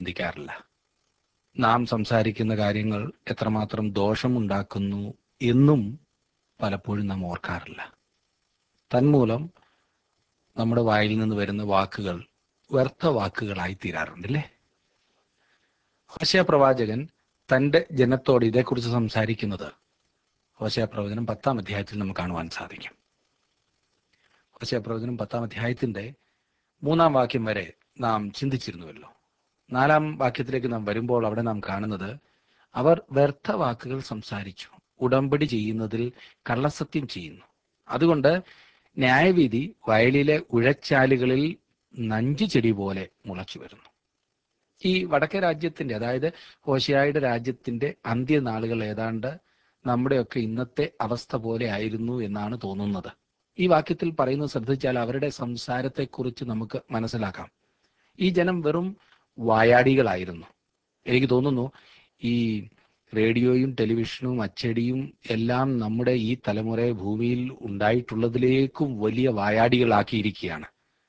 ചിന്തിക്കാറില്ല നാം സംസാരിക്കുന്ന കാര്യങ്ങൾ എത്രമാത്രം ദോഷമുണ്ടാക്കുന്നു എന്നും പലപ്പോഴും നാം ഓർക്കാറില്ല തന്മൂലം നമ്മുടെ വായിൽ നിന്ന് വരുന്ന വാക്കുകൾ വ്യർത്ഥ വാക്കുകളായി തീരാറുണ്ടല്ലേ ഹോശയ പ്രവാചകൻ തന്റെ ജനത്തോട് ഇതേക്കുറിച്ച് സംസാരിക്കുന്നത് ഹോശയ പ്രവചനം പത്താം അധ്യായത്തിൽ നമുക്ക് കാണുവാൻ സാധിക്കും ഹോശയ പ്രവചനം പത്താം അധ്യായത്തിന്റെ മൂന്നാം വാക്യം വരെ നാം ചിന്തിച്ചിരുന്നുവല്ലോ നാലാം വാക്യത്തിലേക്ക് നാം വരുമ്പോൾ അവിടെ നാം കാണുന്നത് അവർ വ്യർത്ഥ വാക്കുകൾ സംസാരിച്ചു ഉടമ്പടി ചെയ്യുന്നതിൽ കള്ളസത്യം ചെയ്യുന്നു അതുകൊണ്ട് ന്യായവിധി വയലിലെ ഉഴച്ചാലുകളിൽ നഞ്ചു ചെടി പോലെ മുളച്ചു വരുന്നു ഈ വടക്കേ രാജ്യത്തിന്റെ അതായത് ഹോശയായുടെ രാജ്യത്തിന്റെ അന്ത്യനാളുകൾ ഏതാണ്ട് നമ്മുടെയൊക്കെ ഇന്നത്തെ അവസ്ഥ പോലെ ആയിരുന്നു എന്നാണ് തോന്നുന്നത് ഈ വാക്യത്തിൽ പറയുന്നത് ശ്രദ്ധിച്ചാൽ അവരുടെ സംസാരത്തെക്കുറിച്ച് നമുക്ക് മനസ്സിലാക്കാം ഈ ജനം വെറും വായാടികളായിരുന്നു എനിക്ക് തോന്നുന്നു ഈ റേഡിയോയും ടെലിവിഷനും അച്ചടിയും എല്ലാം നമ്മുടെ ഈ തലമുറയെ ഭൂമിയിൽ ഉണ്ടായിട്ടുള്ളതിലേക്കും വലിയ വായാടികളാക്കിയിരിക്കുകയാണ്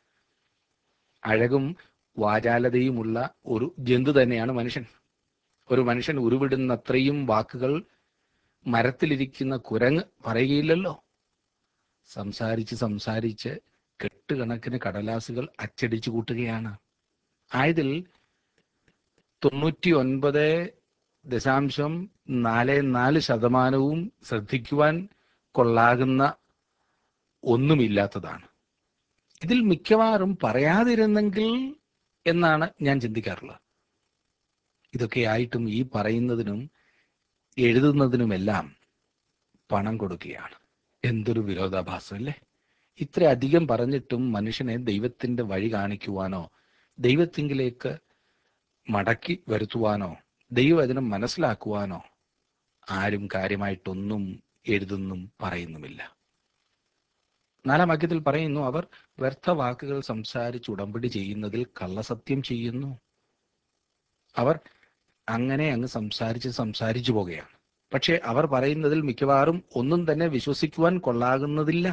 അഴകും വാചാലതയുമുള്ള ഒരു ജന്തു തന്നെയാണ് മനുഷ്യൻ ഒരു മനുഷ്യൻ ഉരുവിടുന്നത്രയും വാക്കുകൾ മരത്തിലിരിക്കുന്ന കുരങ്ങ് പറയുകയില്ലല്ലോ സംസാരിച്ച് സംസാരിച്ച് കെട്ടുകണക്കിന് കടലാസുകൾ അച്ചടിച്ചു കൂട്ടുകയാണ് ആയതിൽ തൊണ്ണൂറ്റി ഒൻപത് ദശാംശം നാല് നാല് ശതമാനവും ശ്രദ്ധിക്കുവാൻ കൊള്ളാകുന്ന ഒന്നുമില്ലാത്തതാണ് ഇതിൽ മിക്കവാറും പറയാതിരുന്നെങ്കിൽ എന്നാണ് ഞാൻ ചിന്തിക്കാറുള്ളത് ഇതൊക്കെ ആയിട്ടും ഈ പറയുന്നതിനും എഴുതുന്നതിനുമെല്ലാം പണം കൊടുക്കുകയാണ് എന്തൊരു വിരോധാഭാസം അല്ലേ ഇത്രയധികം പറഞ്ഞിട്ടും മനുഷ്യനെ ദൈവത്തിന്റെ വഴി കാണിക്കുവാനോ ദൈവത്തിങ്കിലേക്ക് മടക്കി വരുത്തുവാനോ ദൈവവചനം മനസ്സിലാക്കുവാനോ ആരും കാര്യമായിട്ടൊന്നും എഴുതുന്നും പറയുന്നുമില്ല നാലാം വാക്യത്തിൽ പറയുന്നു അവർ വ്യർത്ഥ വാക്കുകൾ സംസാരിച്ച് ഉടമ്പടി ചെയ്യുന്നതിൽ കള്ളസത്യം ചെയ്യുന്നു അവർ അങ്ങനെ അങ്ങ് സംസാരിച്ച് സംസാരിച്ചു പോകുകയാണ് പക്ഷെ അവർ പറയുന്നതിൽ മിക്കവാറും ഒന്നും തന്നെ വിശ്വസിക്കുവാൻ കൊള്ളാകുന്നതില്ല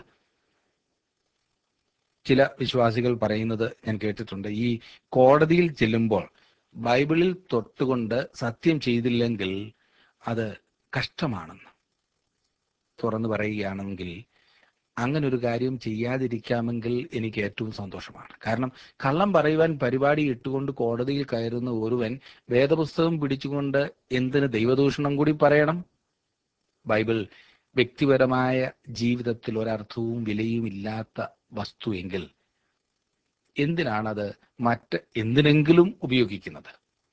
ചില വിശ്വാസികൾ പറയുന്നത് ഞാൻ കേട്ടിട്ടുണ്ട് ഈ കോടതിയിൽ ചെല്ലുമ്പോൾ ബൈബിളിൽ തൊട്ടുകൊണ്ട് സത്യം ചെയ്തില്ലെങ്കിൽ അത് കഷ്ടമാണെന്ന് തുറന്നു പറയുകയാണെങ്കിൽ അങ്ങനെ ഒരു കാര്യം ചെയ്യാതിരിക്കാമെങ്കിൽ എനിക്ക് ഏറ്റവും സന്തോഷമാണ് കാരണം കള്ളം പറയുവാൻ പരിപാടി ഇട്ടുകൊണ്ട് കോടതിയിൽ കയറുന്ന ഒരുവൻ വേദപുസ്തകം പിടിച്ചുകൊണ്ട് എന്തിന് ദൈവദൂഷണം കൂടി പറയണം ബൈബിൾ വ്യക്തിപരമായ ജീവിതത്തിൽ ഒരർത്ഥവും വിലയും ഇല്ലാത്ത വസ്തു എങ്കിൽ എന്തിനാണത് മറ്റ് എന്തിനെങ്കിലും ഉപയോഗിക്കുന്നത്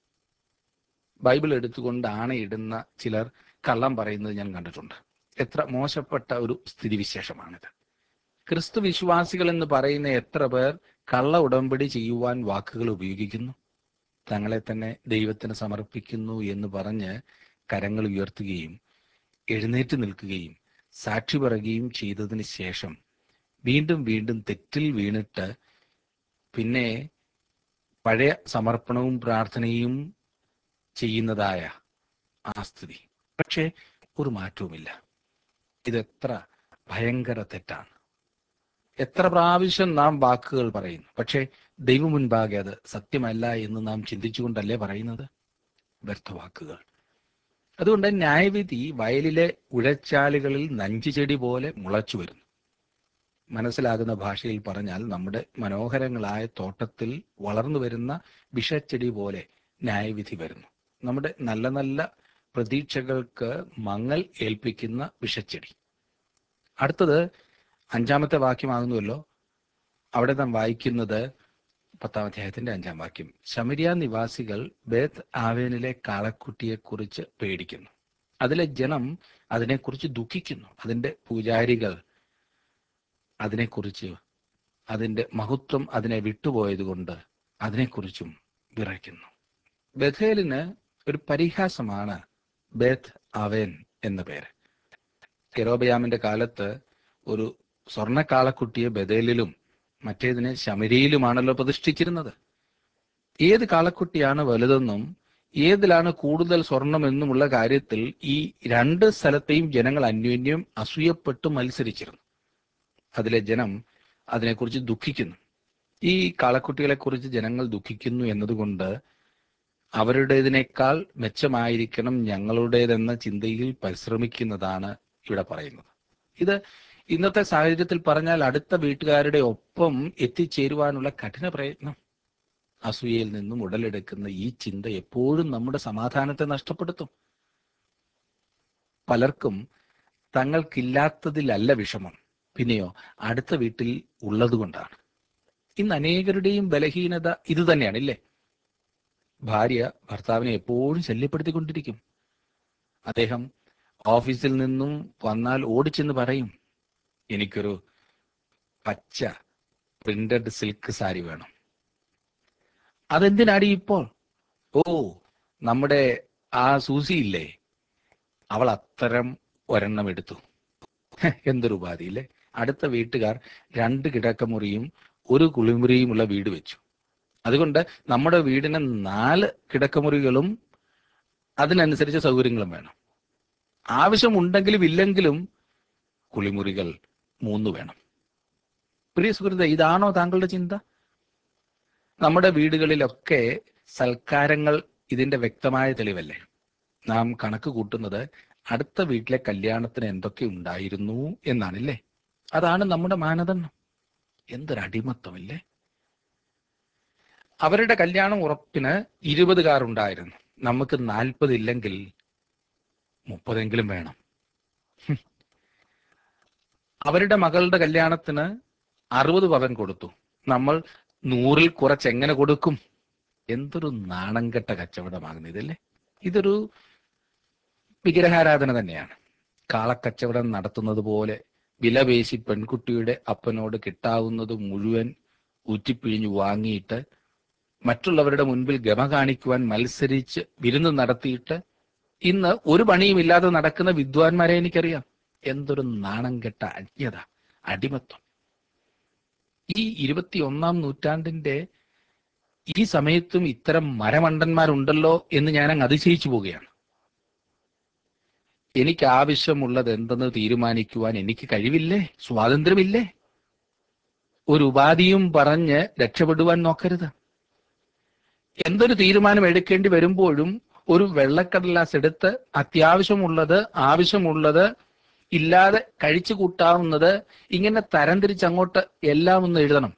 ബൈബിൾ എടുത്തുകൊണ്ട് ആണയിടുന്ന ചിലർ കള്ളം പറയുന്നത് ഞാൻ കണ്ടിട്ടുണ്ട് എത്ര മോശപ്പെട്ട ഒരു സ്ഥിതിവിശേഷമാണിത് ക്രിസ്തു വിശ്വാസികൾ എന്ന് പറയുന്ന എത്ര പേർ കള്ള ഉടമ്പടി ചെയ്യുവാൻ വാക്കുകൾ ഉപയോഗിക്കുന്നു തങ്ങളെ തന്നെ ദൈവത്തിന് സമർപ്പിക്കുന്നു എന്ന് പറഞ്ഞ് കരങ്ങൾ ഉയർത്തുകയും എഴുന്നേറ്റ് നിൽക്കുകയും സാക്ഷി പറയുകയും ചെയ്തതിന് ശേഷം വീണ്ടും വീണ്ടും തെറ്റിൽ വീണിട്ട് പിന്നെ പഴയ സമർപ്പണവും പ്രാർത്ഥനയും ചെയ്യുന്നതായ ആ സ്ഥിതി പക്ഷേ ഒരു മാറ്റവുമില്ല ഇതെത്ര ഭയങ്കര തെറ്റാണ് എത്ര പ്രാവശ്യം നാം വാക്കുകൾ പറയുന്നു പക്ഷേ ദൈവം മുൻപാകെ അത് സത്യമല്ല എന്ന് നാം ചിന്തിച്ചുകൊണ്ടല്ലേ പറയുന്നത് വ്യർത്ഥവാക്കുകൾ അതുകൊണ്ട് ന്യായവിധി വയലിലെ ഉഴച്ചാലുകളിൽ നഞ്ചു ചെടി പോലെ മുളച്ചു വരുന്നു മനസ്സിലാകുന്ന ഭാഷയിൽ പറഞ്ഞാൽ നമ്മുടെ മനോഹരങ്ങളായ തോട്ടത്തിൽ വളർന്നു വരുന്ന വിഷച്ചെടി പോലെ ന്യായവിധി വരുന്നു നമ്മുടെ നല്ല നല്ല പ്രതീക്ഷകൾക്ക് മങ്ങൽ ഏൽപ്പിക്കുന്ന വിഷച്ചെടി അടുത്തത് അഞ്ചാമത്തെ വാക്യമാകുന്നുവല്ലോ അവിടെ നാം വായിക്കുന്നത് പത്താം അധ്യായത്തിന്റെ അഞ്ചാം വാക്യം ശമരിയ നിവാസികൾ ബേത്ത് ആവേനിലെ കാളക്കുട്ടിയെക്കുറിച്ച് പേടിക്കുന്നു അതിലെ ജനം അതിനെക്കുറിച്ച് ദുഃഖിക്കുന്നു അതിന്റെ പൂജാരികൾ അതിനെക്കുറിച്ച് അതിന്റെ മഹത്വം അതിനെ വിട്ടുപോയത് കൊണ്ട് അതിനെക്കുറിച്ചും വിറയ്ക്കുന്നു ബഥേലിന് ഒരു പരിഹാസമാണ് ബേത്ത് ആവേൻ എന്ന പേര് കെരോബയാമിന്റെ കാലത്ത് ഒരു സ്വർണ്ണക്കാളക്കുട്ടിയെ ബദേലിലും മറ്റേതിനെ ശമരിയിലുമാണല്ലോ പ്രതിഷ്ഠിച്ചിരുന്നത് ഏത് കാളക്കുട്ടിയാണ് വലുതെന്നും ഏതിലാണ് കൂടുതൽ സ്വർണമെന്നുമുള്ള കാര്യത്തിൽ ഈ രണ്ട് സ്ഥലത്തെയും ജനങ്ങൾ അന്യോന്യം അസൂയപ്പെട്ട് മത്സരിച്ചിരുന്നു അതിലെ ജനം അതിനെക്കുറിച്ച് ദുഃഖിക്കുന്നു ഈ കാളക്കുട്ടികളെ കുറിച്ച് ജനങ്ങൾ ദുഃഖിക്കുന്നു എന്നതുകൊണ്ട് അവരുടേതിനേക്കാൾ മെച്ചമായിരിക്കണം ഞങ്ങളുടേതെന്ന ചിന്തയിൽ പരിശ്രമിക്കുന്നതാണ് ഇവിടെ പറയുന്നത് ഇത് ഇന്നത്തെ സാഹചര്യത്തിൽ പറഞ്ഞാൽ അടുത്ത വീട്ടുകാരുടെ ഒപ്പം എത്തിച്ചേരുവാനുള്ള കഠിന പ്രയത്നം അസൂയയിൽ നിന്നും ഉടലെടുക്കുന്ന ഈ ചിന്ത എപ്പോഴും നമ്മുടെ സമാധാനത്തെ നഷ്ടപ്പെടുത്തും പലർക്കും തങ്ങൾക്കില്ലാത്തതിലല്ല വിഷമം പിന്നെയോ അടുത്ത വീട്ടിൽ ഉള്ളതുകൊണ്ടാണ് ഇന്ന് അനേകരുടെയും ബലഹീനത ഇത് തന്നെയാണ് ഇല്ലേ ഭാര്യ ഭർത്താവിനെ എപ്പോഴും ശല്യപ്പെടുത്തിക്കൊണ്ടിരിക്കും അദ്ദേഹം ഓഫീസിൽ നിന്നും വന്നാൽ ഓടിച്ചെന്ന് പറയും എനിക്കൊരു പച്ച പ്രിന്റഡ് സിൽക്ക് സാരി വേണം അതെന്തിനാടി ഇപ്പോൾ ഓ നമ്മുടെ ആ സൂസി ഇല്ലേ അവൾ അത്തരം ഒരെണ്ണം എടുത്തു ഹെ, എന്തൊരു ഉപാധി ഇല്ലേ അടുത്ത വീട്ടുകാർ രണ്ട് കിടക്കമുറിയും ഒരു കുളിമുറിയുമുള്ള വീട് വെച്ചു അതുകൊണ്ട് നമ്മുടെ വീടിന് നാല് കിടക്കമുറികളും അതിനനുസരിച്ച് സൗകര്യങ്ങളും വേണം ആവശ്യമുണ്ടെങ്കിലും ഇല്ലെങ്കിലും കുളിമുറികൾ മൂന്ന് വേണം പ്രിയ സുഹൃത്തെ ഇതാണോ താങ്കളുടെ ചിന്ത നമ്മുടെ വീടുകളിലൊക്കെ സൽക്കാരങ്ങൾ ഇതിന്റെ വ്യക്തമായ തെളിവല്ലേ നാം കണക്ക് കൂട്ടുന്നത് അടുത്ത വീട്ടിലെ കല്യാണത്തിന് എന്തൊക്കെ ഉണ്ടായിരുന്നു എന്നാണല്ലേ അതാണ് നമ്മുടെ മാനദണ്ഡം എന്തൊരു അടിമത്തമില്ലേ അവരുടെ കല്യാണം ഉറപ്പിന് ഇരുപത് കാർ ഉണ്ടായിരുന്നു നമുക്ക് നാൽപ്പത് ഇല്ലെങ്കിൽ മുപ്പതെങ്കിലും വേണം ഹും. അവരുടെ മകളുടെ കല്യാണത്തിന് അറുപത് പവൻ കൊടുത്തു നമ്മൾ നൂറിൽ കുറച്ച് എങ്ങനെ കൊടുക്കും എന്തൊരു നാണംകെട്ട കച്ചവടമാകുന്നു ഇതല്ലേ ഇതൊരു വിഗ്രഹാരാധന തന്നെയാണ് കാളക്കച്ചവടം നടത്തുന്നത് പോലെ വിലപേശി പെൺകുട്ടിയുടെ അപ്പനോട് കിട്ടാവുന്നത് മുഴുവൻ ഊറ്റിപ്പിഴിഞ്ഞു വാങ്ങിയിട്ട് മറ്റുള്ളവരുടെ മുൻപിൽ ഗമ കാണിക്കുവാൻ മത്സരിച്ച് വിരുന്ന് നടത്തിയിട്ട് ഇന്ന് ഒരു പണിയും ഇല്ലാതെ നടക്കുന്ന വിദ്വാൻമാരെ എനിക്കറിയാം എന്തൊരു നാണം കെട്ട അജ്ഞത അടിമത്വം ഈ ഇരുപത്തിയൊന്നാം നൂറ്റാണ്ടിന്റെ ഈ സമയത്തും ഇത്തരം മരമണ്ടന്മാരുണ്ടല്ലോ എന്ന് ഞാൻ അങ്ങ് അതിശയിച്ചു പോവുകയാണ് എനിക്ക് ആവശ്യമുള്ളത് എന്തെന്ന് തീരുമാനിക്കുവാൻ എനിക്ക് കഴിവില്ലേ സ്വാതന്ത്ര്യമില്ലേ ഒരു ഉപാധിയും പറഞ്ഞ് രക്ഷപ്പെടുവാൻ നോക്കരുത് എന്തൊരു തീരുമാനം എടുക്കേണ്ടി വരുമ്പോഴും ഒരു വെള്ളക്കടലാസ് എടുത്ത് അത്യാവശ്യമുള്ളത് ആവശ്യമുള്ളത് ഇല്ലാതെ കഴിച്ചു കൂട്ടാവുന്നത് ഇങ്ങനെ തരംതിരിച്ച് അങ്ങോട്ട് എല്ലാം ഒന്ന് എഴുതണം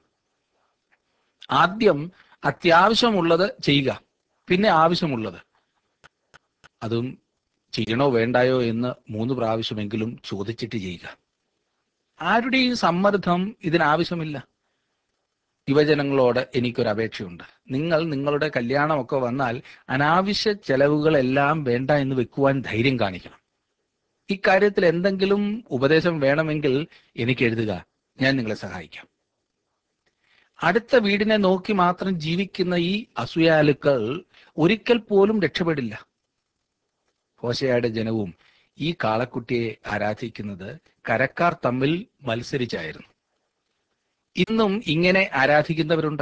ആദ്യം അത്യാവശ്യമുള്ളത് ചെയ്യുക പിന്നെ ആവശ്യമുള്ളത് അതും ചെയ്യണോ വേണ്ടായോ എന്ന് മൂന്ന് പ്രാവശ്യമെങ്കിലും ചോദിച്ചിട്ട് ചെയ്യുക ആരുടെയും സമ്മർദ്ദം ഇതിനാവശ്യമില്ല യുവജനങ്ങളോട് എനിക്കൊരു അപേക്ഷയുണ്ട് നിങ്ങൾ നിങ്ങളുടെ കല്യാണമൊക്കെ വന്നാൽ അനാവശ്യ ചെലവുകളെല്ലാം വേണ്ട എന്ന് വെക്കുവാൻ ധൈര്യം കാണിക്കണം ഇക്കാര്യത്തിൽ എന്തെങ്കിലും ഉപദേശം വേണമെങ്കിൽ എനിക്ക് എഴുതുക ഞാൻ നിങ്ങളെ സഹായിക്കാം അടുത്ത വീടിനെ നോക്കി മാത്രം ജീവിക്കുന്ന ഈ അസൂയാലുക്കൾ ഒരിക്കൽ പോലും രക്ഷപ്പെടില്ല ഹോശയുടെ ജനവും ഈ കാളക്കുട്ടിയെ ആരാധിക്കുന്നത് കരക്കാർ തമ്മിൽ മത്സരിച്ചായിരുന്നു ഇന്നും ഇങ്ങനെ ആരാധിക്കുന്നവരുണ്ട്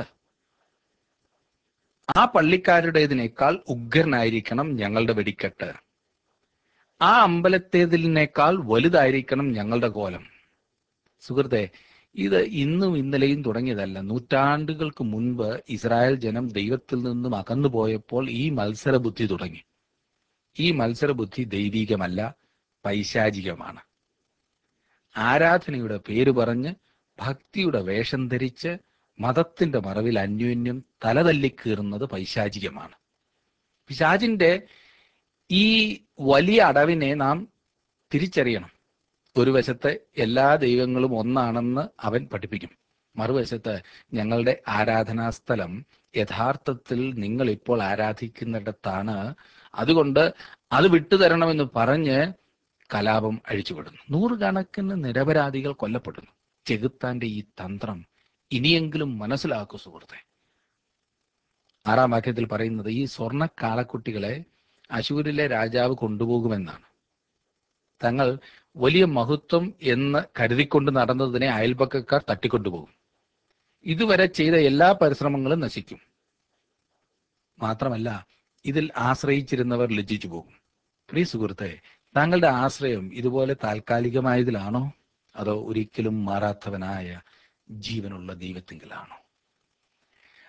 ആ പള്ളിക്കാരുടേതിനേക്കാൾ ഉഗ്രനായിരിക്കണം ഞങ്ങളുടെ വെടിക്കെട്ട് ആ അമ്പലത്തേതിനേക്കാൾ വലുതായിരിക്കണം ഞങ്ങളുടെ കോലം സുഹൃത്തെ ഇത് ഇന്നും ഇന്നലെയും തുടങ്ങിയതല്ല നൂറ്റാണ്ടുകൾക്ക് മുൻപ് ഇസ്രായേൽ ജനം ദൈവത്തിൽ നിന്നും അകന്നു പോയപ്പോൾ ഈ മത്സര ബുദ്ധി തുടങ്ങി ഈ മത്സര ബുദ്ധി ദൈവികമല്ല പൈശാചികമാണ് ആരാധനയുടെ പേര് പറഞ്ഞ് ഭക്തിയുടെ വേഷം ധരിച്ച് മതത്തിന്റെ മറവിൽ അന്യോന്യം തലതല്ലിക്കീറുന്നത് പൈശാചികമാണ് പിശാചിന്റെ ഈ വലിയ അടവിനെ നാം തിരിച്ചറിയണം ഒരു വശത്ത് എല്ലാ ദൈവങ്ങളും ഒന്നാണെന്ന് അവൻ പഠിപ്പിക്കും മറുവശത്ത് ഞങ്ങളുടെ ആരാധനാസ്ഥലം യഥാർത്ഥത്തിൽ നിങ്ങൾ ഇപ്പോൾ ആരാധിക്കുന്നിടത്താണ് അതുകൊണ്ട് അത് വിട്ടുതരണമെന്ന് പറഞ്ഞ് കലാപം അഴിച്ചുവിടുന്നു നൂറുകണക്കിന് നിരപരാധികൾ കൊല്ലപ്പെടുന്നു ചെകുത്താന്റെ ഈ തന്ത്രം ഇനിയെങ്കിലും മനസ്സിലാക്കൂ സുഹൃത്തെ ആറാം വാക്യത്തിൽ പറയുന്നത് ഈ സ്വർണ്ണ കാളക്കുട്ടികളെ അശൂരിലെ രാജാവ് കൊണ്ടുപോകുമെന്നാണ് തങ്ങൾ വലിയ മഹത്വം എന്ന് കരുതിക്കൊണ്ട് നടന്നതിനെ അയൽപക്കക്കാർ തട്ടിക്കൊണ്ടുപോകും ഇതുവരെ ചെയ്ത എല്ലാ പരിശ്രമങ്ങളും നശിക്കും മാത്രമല്ല ഇതിൽ ആശ്രയിച്ചിരുന്നവർ ലജ്ജിച്ചു പോകും പ്രിയ സുഹൃത്തെ താങ്കളുടെ ആശ്രയം ഇതുപോലെ താൽക്കാലികമായതിലാണോ അതോ ഒരിക്കലും മാറാത്തവനായ ജീവനുള്ള ദൈവത്തിങ്കിലാണോ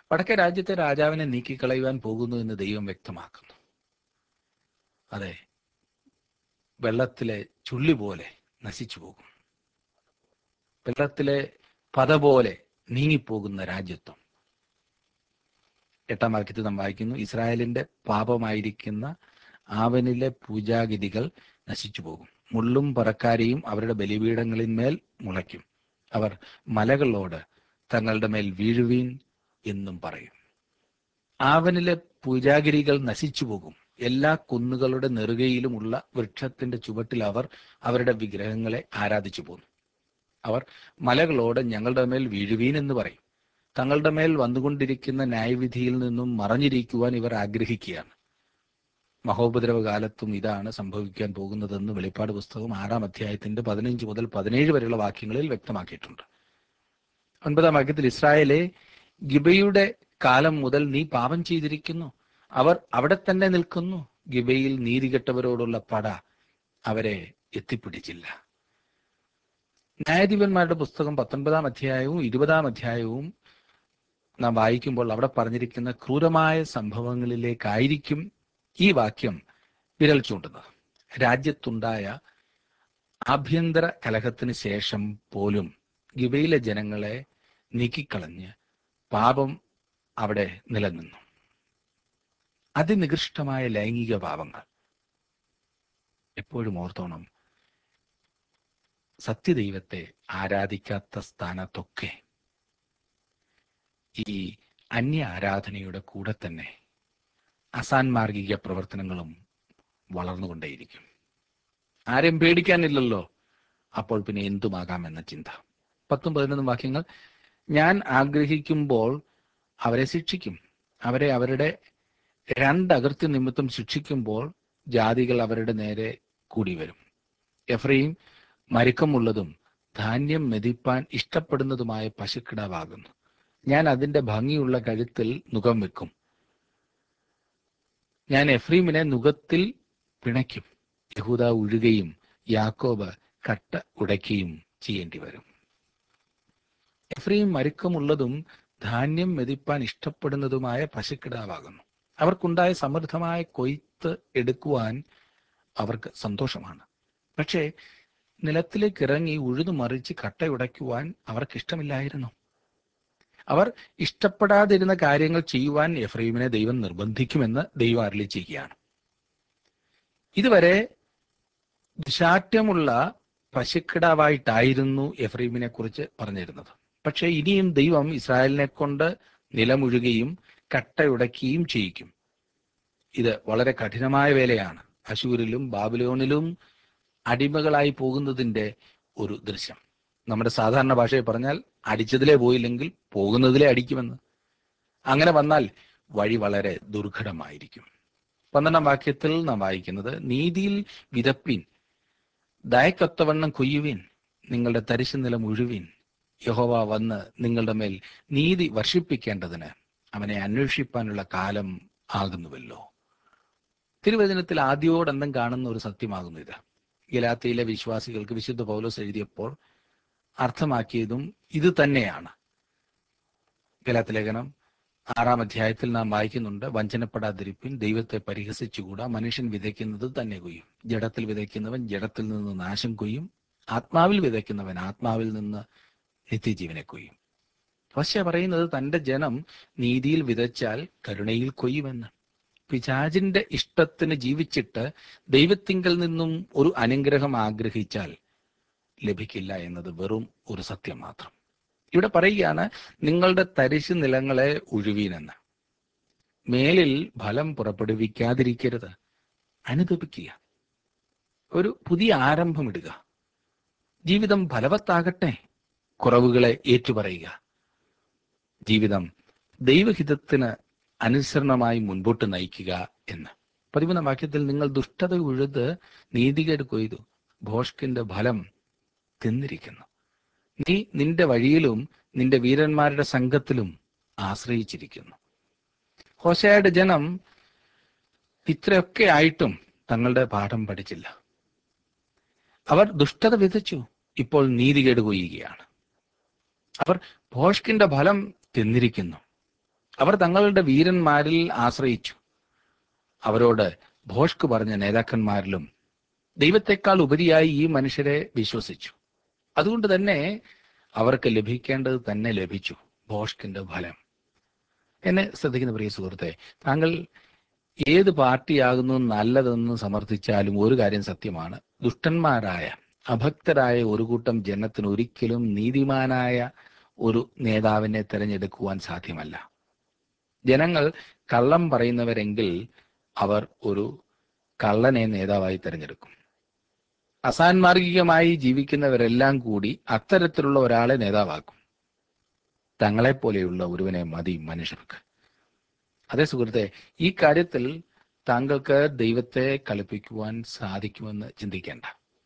വടക്കേ രാജ്യത്തെ രാജാവിനെ നീക്കിക്കളയുവാൻ പോകുന്നു എന്ന് ദൈവം വ്യക്തമാക്കുന്നു അതെ വെള്ളത്തിലെ ചുള്ളി പോലെ നശിച്ചു പോകും വെള്ളത്തിലെ പത പോലെ നീങ്ങിപ്പോകുന്ന രാജ്യത്വം എട്ടാം വാക്യത്തിൽ നാം വായിക്കുന്നു ഇസ്രായേലിന്റെ പാപമായിരിക്കുന്ന ആവനിലെ പൂജാഗിരികൾ നശിച്ചു പോകും മുള്ളും പറക്കാരെയും അവരുടെ ബലിപീഠങ്ങളിന്മേൽ മുളയ്ക്കും അവർ മലകളോട് തങ്ങളുടെ മേൽ വീഴുവീൻ എന്നും പറയും ആവനിലെ പൂജാഗിരികൾ നശിച്ചു പോകും എല്ലാ കുന്നുകളുടെ നെറുകയിലുമുള്ള വൃക്ഷത്തിന്റെ ചുവട്ടിൽ അവർ അവരുടെ വിഗ്രഹങ്ങളെ ആരാധിച്ചു പോന്നു അവർ മലകളോട് ഞങ്ങളുടെ മേൽ വീഴുവീൻ എന്ന് പറയും തങ്ങളുടെ മേൽ വന്നുകൊണ്ടിരിക്കുന്ന ന്യായവിധിയിൽ നിന്നും മറഞ്ഞിരിക്കുവാൻ ഇവർ ആഗ്രഹിക്കുകയാണ് മഹോപദ്രവ കാലത്തും ഇതാണ് സംഭവിക്കാൻ പോകുന്നതെന്ന് വെളിപ്പാട് പുസ്തകം ആറാം അധ്യായത്തിന്റെ പതിനഞ്ച് മുതൽ പതിനേഴ് വരെയുള്ള വാക്യങ്ങളിൽ വ്യക്തമാക്കിയിട്ടുണ്ട് ഒൻപതാം വാക്യത്തിൽ ഇസ്രായേലെ ഗിബയുടെ കാലം മുതൽ നീ പാപം ചെയ്തിരിക്കുന്നു അവർ അവിടെ തന്നെ നിൽക്കുന്നു ഗിബയിൽ നീതികെട്ടവരോടുള്ള പട അവരെ എത്തിപ്പിടിച്ചില്ല ന്യായാധിപന്മാരുടെ പുസ്തകം പത്തൊൻപതാം അധ്യായവും ഇരുപതാം അധ്യായവും നാം വായിക്കുമ്പോൾ അവിടെ പറഞ്ഞിരിക്കുന്ന ക്രൂരമായ സംഭവങ്ങളിലേക്കായിരിക്കും ഈ വാക്യം വിരൽ ചൂണ്ടുന്നത് രാജ്യത്തുണ്ടായ ആഭ്യന്തര കലഹത്തിന് ശേഷം പോലും ഗിബയിലെ ജനങ്ങളെ നീക്കിക്കളഞ്ഞ് പാപം അവിടെ നിലനിന്നു അതിനികൃഷ്ടമായ ലൈംഗിക പാപങ്ങൾ എപ്പോഴും ഓർത്തോണം സത്യദൈവത്തെ ആരാധിക്കാത്ത സ്ഥാനത്തൊക്കെ ഈ അന്യ ആരാധനയുടെ കൂടെ തന്നെ അസാൻമാർഗിക പ്രവർത്തനങ്ങളും വളർന്നുകൊണ്ടേയിരിക്കും ആരെയും പേടിക്കാനില്ലല്ലോ അപ്പോൾ പിന്നെ എന്തുമാകാമെന്ന ചിന്ത പത്തും പതിനൊന്നും വാക്യങ്ങൾ ഞാൻ ആഗ്രഹിക്കുമ്പോൾ അവരെ ശിക്ഷിക്കും അവരെ അവരുടെ രണ്ടകൃത്യ നിമിത്തം ശിക്ഷിക്കുമ്പോൾ ജാതികൾ അവരുടെ നേരെ കൂടി വരും എഫ്രയും മരുക്കമുള്ളതും ധാന്യം മെതിപ്പാൻ ഇഷ്ടപ്പെടുന്നതുമായ പശുക്കിടാവാകുന്നു ഞാൻ അതിന്റെ ഭംഗിയുള്ള കഴുത്തിൽ നുകം വെക്കും ഞാൻ എഫ്രീമിനെ നുകത്തിൽ പിണയ്ക്കും യഹൂദ ഉഴുകയും യാക്കോബ് കട്ട ഉടയ്ക്കുകയും ചെയ്യേണ്ടി വരും എഫ്രീം മരുക്കമുള്ളതും ധാന്യം മെതിപ്പാൻ ഇഷ്ടപ്പെടുന്നതുമായ പശുക്കിടാവാകുന്നു അവർക്കുണ്ടായ സമൃദ്ധമായ കൊയ്ത്ത് എടുക്കുവാൻ അവർക്ക് സന്തോഷമാണ് പക്ഷേ നിലത്തിലേക്ക് ഇറങ്ങി ഉഴുതു മറിച്ച് കട്ടയുടയ്ക്കുവാൻ അവർക്ക് ഇഷ്ടമില്ലായിരുന്നു അവർ ഇഷ്ടപ്പെടാതിരുന്ന കാര്യങ്ങൾ ചെയ്യുവാൻ എഫ്രൈമിനെ ദൈവം നിർബന്ധിക്കുമെന്ന് ദൈവം അരളി ചെയ്യുകയാണ് ഇതുവരെ ദുശാഠ്യമുള്ള പശുക്കിടാവായിട്ടായിരുന്നു എഫ്രൈമിനെ കുറിച്ച് പറഞ്ഞിരുന്നത് പക്ഷേ ഇനിയും ദൈവം ഇസ്രായേലിനെ കൊണ്ട് നിലമുഴുകയും കട്ടയുടയ്ക്കുകയും ചെയ്യിക്കും ഇത് വളരെ കഠിനമായ വേലയാണ് അശൂരിലും ബാബിലോണിലും അടിമകളായി പോകുന്നതിന്റെ ഒരു ദൃശ്യം നമ്മുടെ സാധാരണ ഭാഷയിൽ പറഞ്ഞാൽ അടിച്ചതിലേ പോയില്ലെങ്കിൽ പോകുന്നതിലേ അടിക്കുമെന്ന് അങ്ങനെ വന്നാൽ വഴി വളരെ ദുർഘടമായിരിക്കും പന്ത്രണ്ടാം വാക്യത്തിൽ നാം വായിക്കുന്നത് നീതിയിൽ വിതപ്പിൻ ദയക്കൊത്തവണ്ണം കൊയ്യുവിൻ നിങ്ങളുടെ തരിശു നിലം ഉഴുവിൻ യഹോവ വന്ന് നിങ്ങളുടെ മേൽ നീതി വർഷിപ്പിക്കേണ്ടതിന് അവനെ അന്വേഷിപ്പാനുള്ള കാലം ആകുന്നുവല്ലോ തിരുവചനത്തിൽ ആദ്യോടന്തം കാണുന്ന ഒരു സത്യമാകുന്നു ഇത് ഗലാത്തിയിലെ വിശ്വാസികൾക്ക് വിശുദ്ധ പൗലോസ് എഴുതിയപ്പോൾ അർത്ഥമാക്കിയതും ഇത് തന്നെയാണ് ഗലാത്ത് ലേഖനം ആറാം അധ്യായത്തിൽ നാം വായിക്കുന്നുണ്ട് വഞ്ചനപ്പെടാതിരിപ്പിൻ ദൈവത്തെ പരിഹസിച്ചുകൂടാ മനുഷ്യൻ വിതയ്ക്കുന്നത് തന്നെ കൊയ്യും ജഡത്തിൽ വിതയ്ക്കുന്നവൻ ജഡത്തിൽ നിന്ന് നാശം കൊയ്യും ആത്മാവിൽ വിതയ്ക്കുന്നവൻ ആത്മാവിൽ നിന്ന് നിത്യജീവനെ കൊയ്യും പക്ഷെ പറയുന്നത് തന്റെ ജനം നീതിയിൽ വിതച്ചാൽ കരുണയിൽ കൊയ്യുമെന്ന് പിശാചിന്റെ ഇഷ്ടത്തിന് ജീവിച്ചിട്ട് ദൈവത്തിങ്കൽ നിന്നും ഒരു അനുഗ്രഹം ആഗ്രഹിച്ചാൽ ലഭിക്കില്ല എന്നത് വെറും ഒരു സത്യം മാത്രം ഇവിടെ പറയുകയാണ് നിങ്ങളുടെ തരിശു നിലങ്ങളെ ഒഴിവീനെന്ന് മേലിൽ ഫലം പുറപ്പെടുവിക്കാതിരിക്കരുത് അനുദപിക്കുക ഒരു പുതിയ ആരംഭം ഇടുക ജീവിതം ഫലവത്താകട്ടെ കുറവുകളെ ഏറ്റുപറയുക ജീവിതം ദൈവഹിതത്തിന് അനുസരണമായി മുൻപോട്ട് നയിക്കുക എന്ന് പതിമൂന്നാം വാക്യത്തിൽ നിങ്ങൾ ദുഷ്ടത ഉഴുത് നീതികേട് കൊയ്തു ഭോഷ്കിന്റെ ഫലം തിന്നിരിക്കുന്നു നീ നിന്റെ വഴിയിലും നിന്റെ വീരന്മാരുടെ സംഘത്തിലും ആശ്രയിച്ചിരിക്കുന്നു ഹോശയുടെ ജനം ഇത്രയൊക്കെ ആയിട്ടും തങ്ങളുടെ പാഠം പഠിച്ചില്ല അവർ ദുഷ്ടത വിതച്ചു ഇപ്പോൾ നീതികേട് കൊയ്യുകയാണ് അവർ ഭോഷ്കിന്റെ ഫലം തിന്നിരിക്കുന്നു അവർ തങ്ങളുടെ വീരന്മാരിൽ ആശ്രയിച്ചു അവരോട് ഭോഷ്ക് പറഞ്ഞ നേതാക്കന്മാരിലും ദൈവത്തെക്കാൾ ഉപരിയായി ഈ മനുഷ്യരെ വിശ്വസിച്ചു അതുകൊണ്ട് തന്നെ അവർക്ക് ലഭിക്കേണ്ടത് തന്നെ ലഭിച്ചു ഭോഷ്കിന്റെ ഫലം എന്നെ ശ്രദ്ധിക്കുന്ന പ്രിയ സുഹൃത്തെ താങ്കൾ ഏത് പാർട്ടിയാകുന്നു നല്ലതെന്ന് സമർത്ഥിച്ചാലും ഒരു കാര്യം സത്യമാണ് ദുഷ്ടന്മാരായ അഭക്തരായ ഒരു കൂട്ടം ജനത്തിന് ഒരിക്കലും നീതിമാനായ ഒരു നേതാവിനെ തിരഞ്ഞെടുക്കുവാൻ സാധ്യമല്ല ജനങ്ങൾ കള്ളം പറയുന്നവരെങ്കിൽ അവർ ഒരു കള്ളനെ നേതാവായി തിരഞ്ഞെടുക്കും അസാൻമാർഗികമായി ജീവിക്കുന്നവരെല്ലാം കൂടി അത്തരത്തിലുള്ള ഒരാളെ നേതാവാക്കും തങ്ങളെപ്പോലെയുള്ള ഒരുവനെ മതി മനുഷ്യർക്ക് അതേ സുഹൃത്തെ ഈ കാര്യത്തിൽ താങ്കൾക്ക് ദൈവത്തെ കളിപ്പിക്കുവാൻ സാധിക്കുമെന്ന് ചിന്തിക്കേണ്ട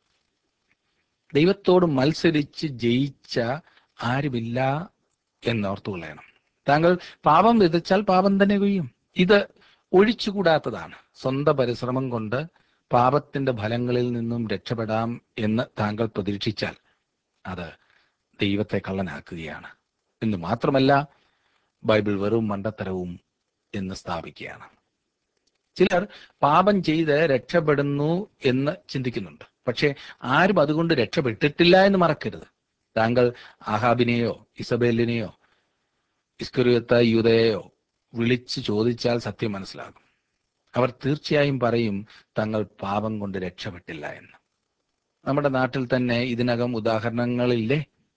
ദൈവത്തോട് മത്സരിച്ച് ജയിച്ച ആരുമില്ല എന്നോർത്തുകൊള്ളണം താങ്കൾ പാപം വിതച്ചാൽ പാപം തന്നെ കൊയ്യും ഇത് ഒഴിച്ചുകൂടാത്തതാണ് സ്വന്തം പരിശ്രമം കൊണ്ട് പാപത്തിന്റെ ഫലങ്ങളിൽ നിന്നും രക്ഷപ്പെടാം എന്ന് താങ്കൾ പ്രതീക്ഷിച്ചാൽ അത് ദൈവത്തെ കള്ളനാക്കുകയാണ് എന്ന് മാത്രമല്ല ബൈബിൾ വെറും മണ്ടത്തരവും എന്ന് സ്ഥാപിക്കുകയാണ് ചിലർ പാപം ചെയ്ത് രക്ഷപ്പെടുന്നു എന്ന് ചിന്തിക്കുന്നുണ്ട് പക്ഷേ ആരും അതുകൊണ്ട് രക്ഷപ്പെട്ടിട്ടില്ല എന്ന് മറക്കരുത് താങ്കൾ ആഹാബിനെയോ ഇസബേലിനെയോ ഇസ്കുരിയത്ത യൂതയെയോ വിളിച്ച് ചോദിച്ചാൽ സത്യം മനസ്സിലാകും അവർ തീർച്ചയായും പറയും തങ്ങൾ പാപം കൊണ്ട് രക്ഷപ്പെട്ടില്ല എന്ന് നമ്മുടെ നാട്ടിൽ തന്നെ ഇതിനകം ഉദാഹരണങ്ങളില്ലേ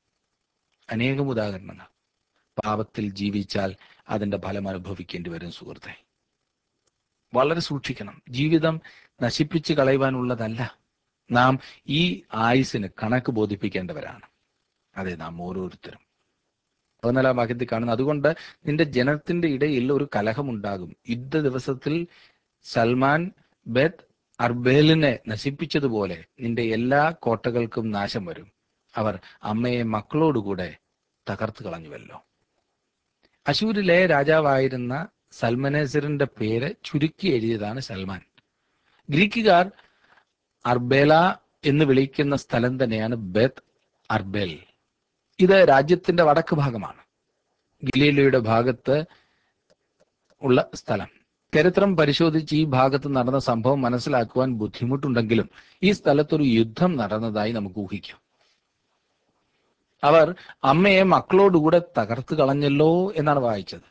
അനേകം ഉദാഹരണങ്ങൾ പാപത്തിൽ ജീവിച്ചാൽ അതിന്റെ ഫലം അനുഭവിക്കേണ്ടി വരും സുഹൃത്തെ വളരെ സൂക്ഷിക്കണം ജീവിതം നശിപ്പിച്ച് കളയുവാനുള്ളതല്ല നാം ഈ ആയുസിന് കണക്ക് ബോധിപ്പിക്കേണ്ടവരാണ് അതെ നാം ഓരോരുത്തരും പതിനാലാം വാക്യത്തിൽ കാണുന്നു അതുകൊണ്ട് നിന്റെ ജനത്തിന്റെ ഇടയിൽ ഒരു കലഹമുണ്ടാകും യുദ്ധ ദിവസത്തിൽ സൽമാൻ ബെത് അർബേലിനെ നശിപ്പിച്ചതുപോലെ നിന്റെ എല്ലാ കോട്ടകൾക്കും നാശം വരും അവർ അമ്മയെ മക്കളോടുകൂടെ തകർത്ത് കളഞ്ഞുവല്ലോ അശൂരിലെ രാജാവായിരുന്ന സൽമനേസറിന്റെ പേര് ചുരുക്കി എഴുതിയതാണ് സൽമാൻ ഗ്രീക്കുകാർ അർബേല എന്ന് വിളിക്കുന്ന സ്ഥലം തന്നെയാണ് ബെത് അർബേൽ ഇത് രാജ്യത്തിന്റെ വടക്ക് ഭാഗമാണ് ഗലീലയുടെ ഭാഗത്ത് ഉള്ള സ്ഥലം ചരിത്രം പരിശോധിച്ച് ഈ ഭാഗത്ത് നടന്ന സംഭവം മനസ്സിലാക്കുവാൻ ബുദ്ധിമുട്ടുണ്ടെങ്കിലും ഈ സ്ഥലത്തൊരു യുദ്ധം നടന്നതായി നമുക്ക് ഊഹിക്കാം അവർ അമ്മയെ മക്കളോടുകൂടെ തകർത്ത് കളഞ്ഞല്ലോ എന്നാണ് വായിച്ചത്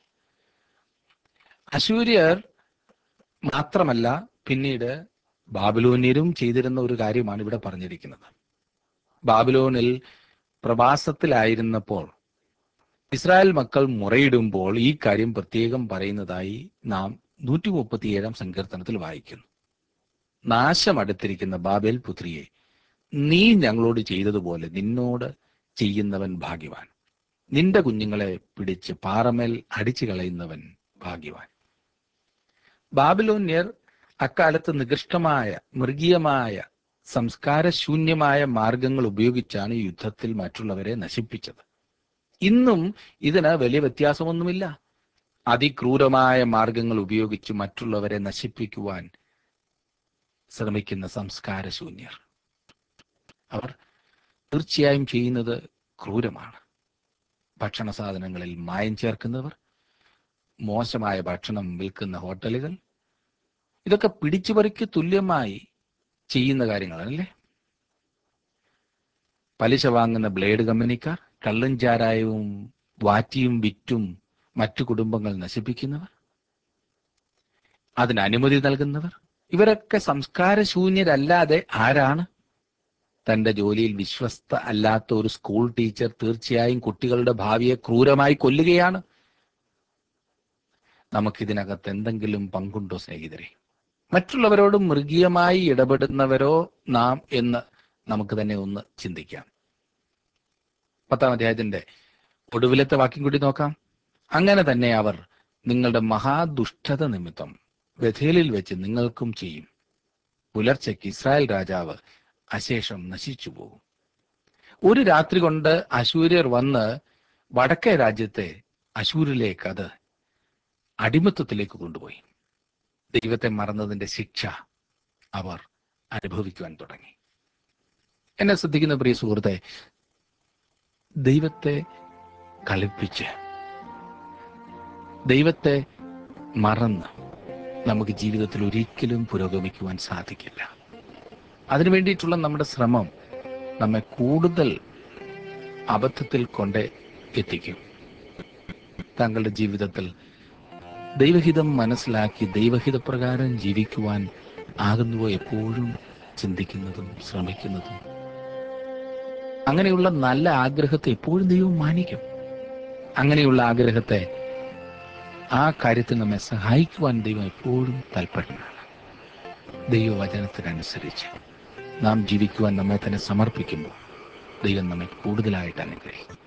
അശൂര്യർ മാത്രമല്ല പിന്നീട് ബാബിലോന്യരും ചെയ്തിരുന്ന ഒരു കാര്യമാണ് ഇവിടെ പറഞ്ഞിരിക്കുന്നത് ബാബിലോണിൽ പ്രവാസത്തിലായിരുന്നപ്പോൾ ഇസ്രായേൽ മക്കൾ മുറയിടുമ്പോൾ ഈ കാര്യം പ്രത്യേകം പറയുന്നതായി നാം നൂറ്റി മുപ്പത്തിയേഴാം സങ്കീർത്തനത്തിൽ വായിക്കുന്നു നാശം അടുത്തിരിക്കുന്ന ബാബേൽ പുത്രിയെ നീ ഞങ്ങളോട് ചെയ്തതുപോലെ നിന്നോട് ചെയ്യുന്നവൻ ഭാഗ്യവാൻ നിന്റെ കുഞ്ഞുങ്ങളെ പിടിച്ച് പാറമേൽ അടിച്ചു കളയുന്നവൻ ഭാഗ്യവാൻ ബാബിലോന്യർ അക്കാലത്ത് നികൃഷ്ടമായ മൃഗീയമായ സംസ്കാരശൂന്യമായ മാർഗങ്ങൾ ഉപയോഗിച്ചാണ് യുദ്ധത്തിൽ മറ്റുള്ളവരെ നശിപ്പിച്ചത് ഇന്നും ഇതിന് വലിയ വ്യത്യാസമൊന്നുമില്ല അതിക്രൂരമായ മാർഗങ്ങൾ ഉപയോഗിച്ച് മറ്റുള്ളവരെ നശിപ്പിക്കുവാൻ ശ്രമിക്കുന്ന സംസ്കാരശൂന്യർ അവർ തീർച്ചയായും ചെയ്യുന്നത് ക്രൂരമാണ് ഭക്ഷണ സാധനങ്ങളിൽ മായം ചേർക്കുന്നവർ മോശമായ ഭക്ഷണം വിൽക്കുന്ന ഹോട്ടലുകൾ ഇതൊക്കെ പിടിച്ചുപറിക്ക് തുല്യമായി ചെയ്യുന്ന കാര്യങ്ങളല്ലേ പലിശ വാങ്ങുന്ന ബ്ലേഡ് കമ്പനിക്കാർ കള്ളും ചാരായവും വാറ്റിയും വിറ്റും മറ്റു കുടുംബങ്ങൾ നശിപ്പിക്കുന്നവർ അതിന് അനുമതി നൽകുന്നവർ ഇവരൊക്കെ സംസ്കാരശൂന്യരല്ലാതെ ആരാണ് തന്റെ ജോലിയിൽ വിശ്വസ്ത അല്ലാത്ത ഒരു സ്കൂൾ ടീച്ചർ തീർച്ചയായും കുട്ടികളുടെ ഭാവിയെ ക്രൂരമായി കൊല്ലുകയാണ് നമുക്കിതിനകത്ത് എന്തെങ്കിലും പങ്കുണ്ടോ സ്നേഹിതരെ മറ്റുള്ളവരോട് മൃഗീയമായി ഇടപെടുന്നവരോ നാം എന്ന് നമുക്ക് തന്നെ ഒന്ന് ചിന്തിക്കാം പത്താം അധ്യായത്തിന്റെ ഒടുവിലത്തെ വാക്യം കൂടി നോക്കാം അങ്ങനെ തന്നെ അവർ നിങ്ങളുടെ മഹാദുഷ്ടത നിമിത്തം ബഥേലിൽ വെച്ച് നിങ്ങൾക്കും ചെയ്യും പുലർച്ചയ്ക്ക് ഇസ്രായേൽ രാജാവ് അശേഷം നശിച്ചു പോകും ഒരു രാത്രി കൊണ്ട് അശൂര്യർ വന്ന് വടക്കേ രാജ്യത്തെ അശൂരിലേക്ക് അത് അടിമത്വത്തിലേക്ക് കൊണ്ടുപോയി ദൈവത്തെ മറന്നതിന്റെ ശിക്ഷ അവർ അനുഭവിക്കുവാൻ തുടങ്ങി എന്നെ ശ്രദ്ധിക്കുന്ന പ്രിയ സുഹൃത്തെ ദൈവത്തെ കളിപ്പിച്ച് ദൈവത്തെ മറന്ന് നമുക്ക് ജീവിതത്തിൽ ഒരിക്കലും പുരോഗമിക്കുവാൻ സാധിക്കില്ല അതിനു വേണ്ടിയിട്ടുള്ള നമ്മുടെ ശ്രമം നമ്മെ കൂടുതൽ അബദ്ധത്തിൽ കൊണ്ട് എത്തിക്കും താങ്കളുടെ ജീവിതത്തിൽ ദൈവഹിതം മനസ്സിലാക്കി ദൈവഹിതപ്രകാരം ജീവിക്കുവാൻ ആകുന്നുവോ എപ്പോഴും ചിന്തിക്കുന്നതും ശ്രമിക്കുന്നതും അങ്ങനെയുള്ള നല്ല ആഗ്രഹത്തെ എപ്പോഴും ദൈവം മാനിക്കും അങ്ങനെയുള്ള ആഗ്രഹത്തെ ആ കാര്യത്തിൽ നമ്മെ സഹായിക്കുവാൻ ദൈവം എപ്പോഴും താല്പര്യമാണ് ദൈവവചനത്തിനനുസരിച്ച് നാം ജീവിക്കുവാൻ നമ്മെ തന്നെ സമർപ്പിക്കുമ്പോൾ ദൈവം നമ്മെ കൂടുതലായിട്ട് അനുഗ്രഹിക്കും